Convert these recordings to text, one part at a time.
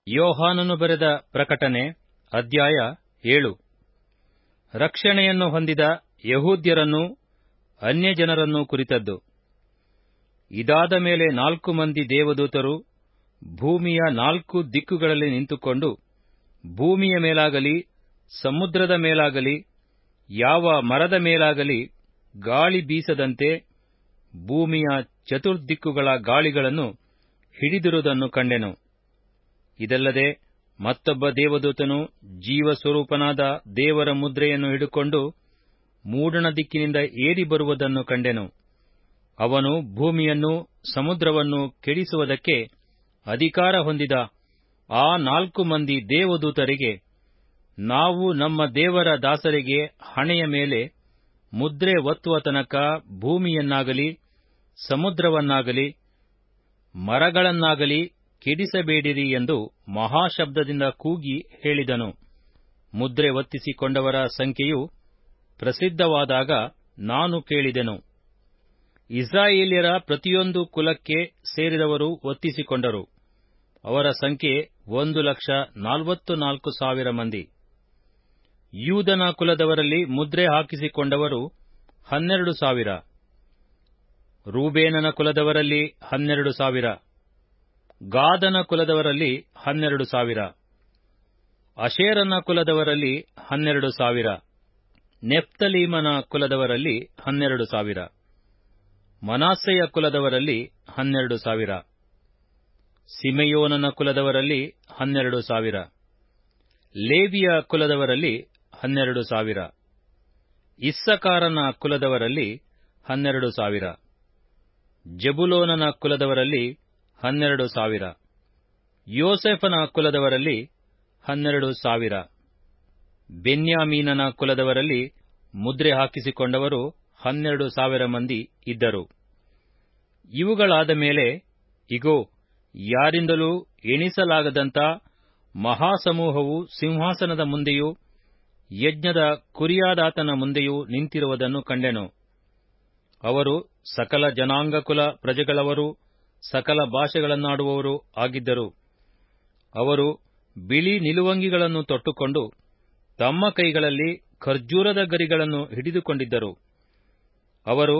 ಯೋಹಾನನು ಬರೆದ ಪ್ರಕಟಣೆ ಅಧ್ಯಾಯ ಏಳು ರಕ್ಷಣೆಯನ್ನು ಹೊಂದಿದ ಯಹೂದ್ಯರನ್ನೂ ಅನ್ಯಜನರನ್ನೂ ಕುರಿತದ್ದು ಇದಾದ ಮೇಲೆ ನಾಲ್ಕು ಮಂದಿ ದೇವದೂತರು ಭೂಮಿಯ ನಾಲ್ಕು ದಿಕ್ಕುಗಳಲ್ಲಿ ನಿಂತುಕೊಂಡು ಭೂಮಿಯ ಮೇಲಾಗಲಿ ಸಮುದ್ರದ ಮೇಲಾಗಲಿ ಯಾವ ಮರದ ಮೇಲಾಗಲಿ ಗಾಳಿ ಬೀಸದಂತೆ ಭೂಮಿಯ ಚತುರ್ದಿಕ್ಕುಗಳ ಗಾಳಿಗಳನ್ನು ಹಿಡಿದಿರುವುದನ್ನು ಕಂಡೆನು ಇದಲ್ಲದೆ ಮತ್ತೊಬ್ಬ ದೇವದೂತನು ಜೀವಸ್ವರೂಪನಾದ ದೇವರ ಮುದ್ರೆಯನ್ನು ಹಿಡುಕೊಂಡು ಮೂಡಣ ದಿಕ್ಕಿನಿಂದ ಏರಿ ಬರುವುದನ್ನು ಕಂಡೆನು ಅವನು ಭೂಮಿಯನ್ನೂ ಸಮುದ್ರವನ್ನೂ ಕೆಡಿಸುವುದಕ್ಕೆ ಅಧಿಕಾರ ಹೊಂದಿದ ಆ ನಾಲ್ಕು ಮಂದಿ ದೇವದೂತರಿಗೆ ನಾವು ನಮ್ಮ ದೇವರ ದಾಸರಿಗೆ ಹಣೆಯ ಮೇಲೆ ಮುದ್ರೆ ಒತ್ತುವ ತನಕ ಭೂಮಿಯನ್ನಾಗಲಿ ಸಮುದ್ರವನ್ನಾಗಲಿ ಮರಗಳನ್ನಾಗಲಿ ಕೆಡಿಸಬೇಡಿರಿ ಎಂದು ಮಹಾಶಬ್ದದಿಂದ ಕೂಗಿ ಹೇಳಿದನು ಮುದ್ರೆ ಒತ್ತಿಸಿಕೊಂಡವರ ಸಂಖ್ಯೆಯು ಪ್ರಸಿದ್ಧವಾದಾಗ ನಾನು ಕೇಳಿದೆನು ಇಸ್ರಾಯೇಲ್ಯರ ಪ್ರತಿಯೊಂದು ಕುಲಕ್ಕೆ ಸೇರಿದವರು ಒತ್ತಿಸಿಕೊಂಡರು ಅವರ ಸಂಖ್ಯೆ ಒಂದು ಲಕ್ಷ ನಲವತ್ತು ನಾಲ್ಕು ಸಾವಿರ ಮಂದಿ ಯೂದನ ಕುಲದವರಲ್ಲಿ ಮುದ್ರೆ ಹಾಕಿಸಿಕೊಂಡವರು ಹನ್ನೆರಡು ಸಾವಿರ ರೂಬೇನನ ಕುಲದವರಲ್ಲಿ ಹನ್ನೆರಡು ಸಾವಿರ ಗಾದನ ಕುಲದವರಲ್ಲಿ ಹನ್ನೆರಡು ಸಾವಿರ ಅಶೇರನ ಕುಲದವರಲ್ಲಿ ಹನ್ನೆರಡು ಸಾವಿರ ನೆಫ್ತಲೀಮನ ಕುಲದವರಲ್ಲಿ ಹನ್ನೆರಡು ಸಾವಿರ ಮನಾಸ್ಸೆಯ ಕುಲದವರಲ್ಲಿ ಹನ್ನೆರಡು ಸಾವಿರ ಸಿಮೆಯೋನನ ಕುಲದವರಲ್ಲಿ ಹನ್ನೆರಡು ಸಾವಿರ ಲೇವಿಯ ಕುಲದವರಲ್ಲಿ ಹನ್ನೆರಡು ಸಾವಿರ ಇಸ್ಸಕಾರನ ಕುಲದವರಲ್ಲಿ ಹನ್ನೆರಡು ಸಾವಿರ ಜಬುಲೋನನ ಕುಲದವರಲ್ಲಿ ಹನ್ನೆರಡು ಸಾವಿರ ಯೋಸೆಫನ ಕುಲದವರಲ್ಲಿ ಹನ್ನೆರಡು ಸಾವಿರ ಬೆನ್ಯಾಮೀನನ ಕುಲದವರಲ್ಲಿ ಮುದ್ರೆ ಹಾಕಿಸಿಕೊಂಡವರು ಹನ್ನೆರಡು ಸಾವಿರ ಮಂದಿ ಇದ್ದರು ಇವುಗಳಾದ ಮೇಲೆ ಇಗೋ ಯಾರಿಂದಲೂ ಎಣಿಸಲಾಗದಂಥ ಮಹಾಸಮೂಹವು ಸಿಂಹಾಸನದ ಮುಂದೆಯೂ ಯಜ್ಞದ ಕುರಿಯಾದಾತನ ಮುಂದೆಯೂ ನಿಂತಿರುವುದನ್ನು ಕಂಡೆನು ಅವರು ಸಕಲ ಜನಾಂಗ ಕುಲ ಪ್ರಜೆಗಳವರೂ ಸಕಲ ಭಾಷೆಗಳನ್ನಾಡುವವರು ಆಗಿದ್ದರು ಅವರು ಬಿಳಿ ನಿಲುವಂಗಿಗಳನ್ನು ತೊಟ್ಟುಕೊಂಡು ತಮ್ಮ ಕೈಗಳಲ್ಲಿ ಖರ್ಜೂರದ ಗರಿಗಳನ್ನು ಹಿಡಿದುಕೊಂಡಿದ್ದರು ಅವರು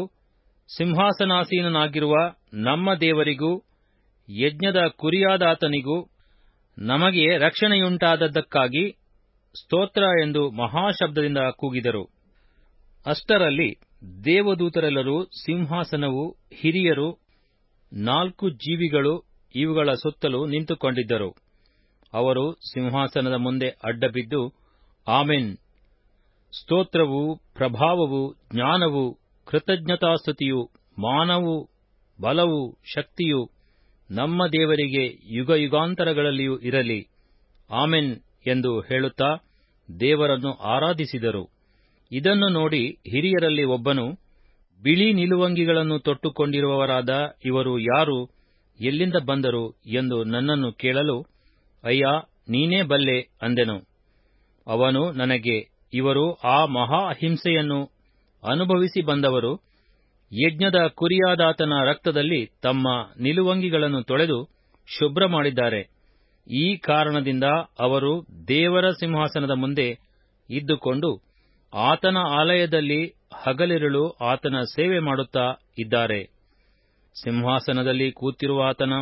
ಸಿಂಹಾಸನಾಸೀನನಾಗಿರುವ ನಮ್ಮ ದೇವರಿಗೂ ಯಜ್ಞದ ಕುರಿಯಾದಾತನಿಗೂ ನಮಗೆ ರಕ್ಷಣೆಯುಂಟಾದದ್ದಕ್ಕಾಗಿ ಸ್ತೋತ್ರ ಎಂದು ಮಹಾಶಬ್ದದಿಂದ ಕೂಗಿದರು ಅಷ್ಟರಲ್ಲಿ ದೇವದೂತರೆಲ್ಲರೂ ಸಿಂಹಾಸನವು ಹಿರಿಯರು ನಾಲ್ಕು ಜೀವಿಗಳು ಇವುಗಳ ಸುತ್ತಲೂ ನಿಂತುಕೊಂಡಿದ್ದರು ಅವರು ಸಿಂಹಾಸನದ ಮುಂದೆ ಅಡ್ಡಬಿದ್ದು ಆಮೆನ್ ಸ್ತೋತ್ರವು ಪ್ರಭಾವವು ಜ್ಞಾನವು ಕೃತಜ್ಞತಾಸ್ತುತಿಯು ಮಾನವು ಬಲವು ಶಕ್ತಿಯು ನಮ್ಮ ದೇವರಿಗೆ ಯುಗಯುಗಾಂತರಗಳಲ್ಲಿಯೂ ಇರಲಿ ಆಮೆನ್ ಎಂದು ಹೇಳುತ್ತಾ ದೇವರನ್ನು ಆರಾಧಿಸಿದರು ಇದನ್ನು ನೋಡಿ ಹಿರಿಯರಲ್ಲಿ ಒಬ್ಬನು ಬಿಳಿ ನಿಲುವಂಗಿಗಳನ್ನು ತೊಟ್ಟುಕೊಂಡಿರುವವರಾದ ಇವರು ಯಾರು ಎಲ್ಲಿಂದ ಬಂದರು ಎಂದು ನನ್ನನ್ನು ಕೇಳಲು ಅಯ್ಯ ನೀನೇ ಬಲ್ಲೆ ಅಂದೆನು ಅವನು ನನಗೆ ಇವರು ಆ ಮಹಾ ಹಿಂಸೆಯನ್ನು ಅನುಭವಿಸಿ ಬಂದವರು ಯಜ್ಞದ ಕುರಿಯಾದಾತನ ರಕ್ತದಲ್ಲಿ ತಮ್ಮ ನಿಲುವಂಗಿಗಳನ್ನು ತೊಳೆದು ಶುಭ್ರ ಮಾಡಿದ್ದಾರೆ ಈ ಕಾರಣದಿಂದ ಅವರು ದೇವರ ಸಿಂಹಾಸನದ ಮುಂದೆ ಇದ್ದುಕೊಂಡು ಆತನ ಆಲಯದಲ್ಲಿ ಹಗಲಿರುಳು ಆತನ ಸೇವೆ ಮಾಡುತ್ತಾ ಇದ್ದಾರೆ ಸಿಂಹಾಸನದಲ್ಲಿ ಕೂತಿರುವ ಆತನ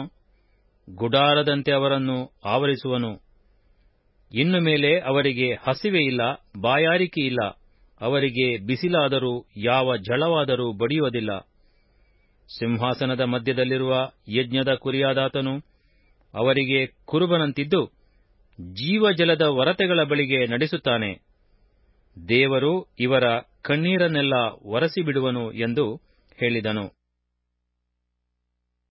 ಗುಡಾರದಂತೆ ಅವರನ್ನು ಆವರಿಸುವನು ಇನ್ನು ಮೇಲೆ ಅವರಿಗೆ ಹಸಿವೆಯಿಲ್ಲ ಬಾಯಾರಿಕೆಯಿಲ್ಲ ಅವರಿಗೆ ಬಿಸಿಲಾದರೂ ಯಾವ ಝಳವಾದರೂ ಬಡಿಯುವುದಿಲ್ಲ ಸಿಂಹಾಸನದ ಮಧ್ಯದಲ್ಲಿರುವ ಯಜ್ಞದ ಕುರಿಯಾದಾತನು ಅವರಿಗೆ ಕುರುಬನಂತಿದ್ದು ಜೀವಜಲದ ವರತೆಗಳ ಬಳಿಗೆ ನಡೆಸುತ್ತಾನೆ ದೇವರು ಇವರ ಕಣ್ಣೀರನ್ನೆಲ್ಲ ಒರೆಸಿಬಿಡುವನು ಎಂದು ಹೇಳಿದನು